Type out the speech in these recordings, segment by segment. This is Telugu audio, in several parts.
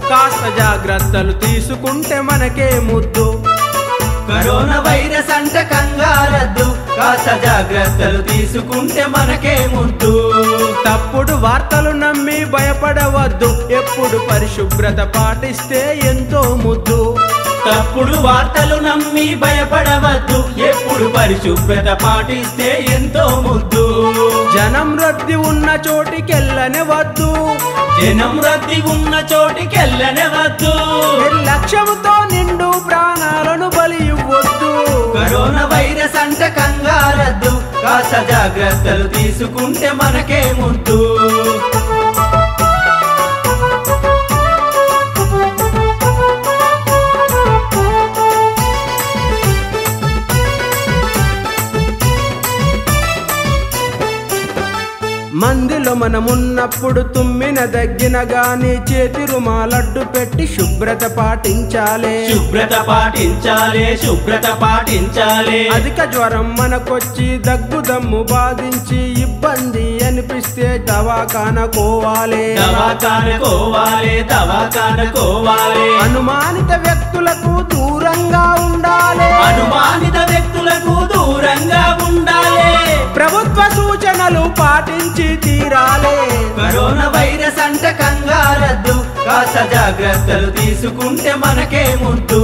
కాస్త జాగ్రత్తలు తీసుకుంటే మనకే ముద్దు కరోనా వైరస్ అంట కంగారద్దు కాస్త జాగ్రత్తలు తీసుకుంటే మనకే ముద్దు తప్పుడు వార్తలు నమ్మి భయపడవద్దు ఎప్పుడు పరిశుభ్రత పాటిస్తే ఎంతో ముద్దు తప్పుడు వార్తలు నమ్మి భయపడవద్దు ఎప్పుడు పరిశుభ్రత పాటిస్తే ఎంతో ముద్దు జనం రద్దీ ఉన్న చోటికెళ్ళనే వద్దు జనం రద్దీ ఉన్న చోటికెళ్ళనే వద్దు నిర్లక్ష్యముతో నిండు ప్రాణాలను బలి ఇవ్వద్దు కరోనా వైరస్ అంట కంగారద్దు కాస్త జాగ్రత్తలు తీసుకుంటే మనకే ముద్దు మందిలో మనమున్నప్పుడు తుమ్మిన దగ్గిన గాని చేతి రుమాలడ్డు పెట్టి శుభ్రత పాటించాలి శుభ్రత పాటించాలి శుభ్రత పాటించాలి అధిక జ్వరం మనకొచ్చి దగ్గు దమ్ము బాధించి ఇబ్బంది అనిపిస్తే దవాఖాన కోవాలి దవాఖాన కోవాలి దవాఖాన కోవాలి అనుమానిత వ్యక్తులకు దూరంగా ఉండాలి అనుమానిత వ్యక్తులకు దూరంగా ఉండాలి ప్రభుత్వ సూచనలు పాటించి తీరాలి కరోనా వైరస్ అంట కంగారద్దు కాస్త జాగ్రత్తలు తీసుకుంటే మనకే ముద్దు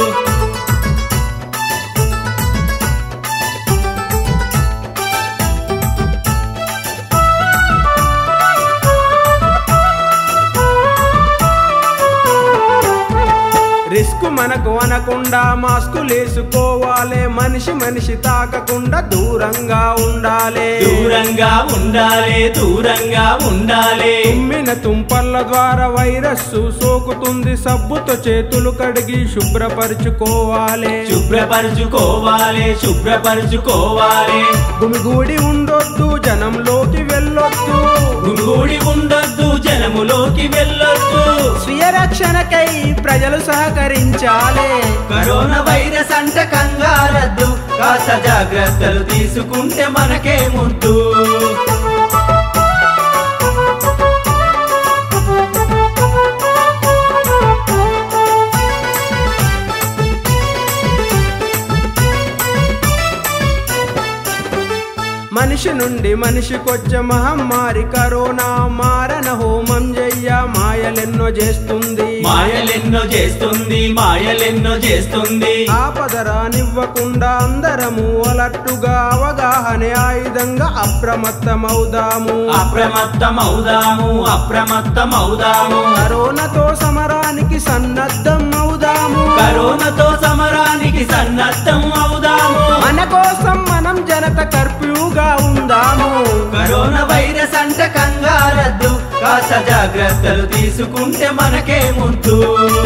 రిస్క్ మనకు అనకుండా మాస్కులు వేసుకోవాలి మనిషి మనిషి తాకకుండా దూరంగా ఉండాలి దూరంగా ఉండాలి దూరంగా ఉండాలి తుమ్మిన తుంపర్ల ద్వారా వైరస్ సోకుతుంది సబ్బుతో చేతులు కడిగి శుభ్రపరుచుకోవాలి శుభ్రపరుచుకోవాలి శుభ్రపరుచుకోవాలి గుమిగూడి ఉండొద్దు జనంలోకి వెళ్ళొద్దు గుమిగూడి ఉండొద్దు జనములోకి వెళ్ళొద్దు స్వీయ రక్షణకై ప్రజలు సహకరించాలి కరోనా వైరస్ అంట కంగారద్దు కాస్త జాగ్రత్తలు తీసుకుంటే మనకే ముద్దు మనిషి నుండి మనిషికొచ్చే మహమ్మారి కరోనా మారణ హోమం చెయ్య మాయలెన్నో చేస్తుంది మాయలెన్నో చేస్తుంది మాయలెన్నో చేస్తుంది ఆపదరానివ్వకుండా అందరము అలర్టుగా అవగాహన ఆయుధంగా అప్రమత్తమవుదాము అప్రమత్తమవుదాము అప్రమత్తమవుదాము కరోనాతో సమరానికి సన్నద్ధం అవుదాము కరోనాతో సమరానికి సన్నద్ధం అవుదాము మన కోసం మనం జనత కర్ఫ్యూగా ఉందాము కరోనా వైరస్ అంట కంగారద్దు కాస్త జాగ్రత్తలు తీసుకుంటే మనకే ముద్దు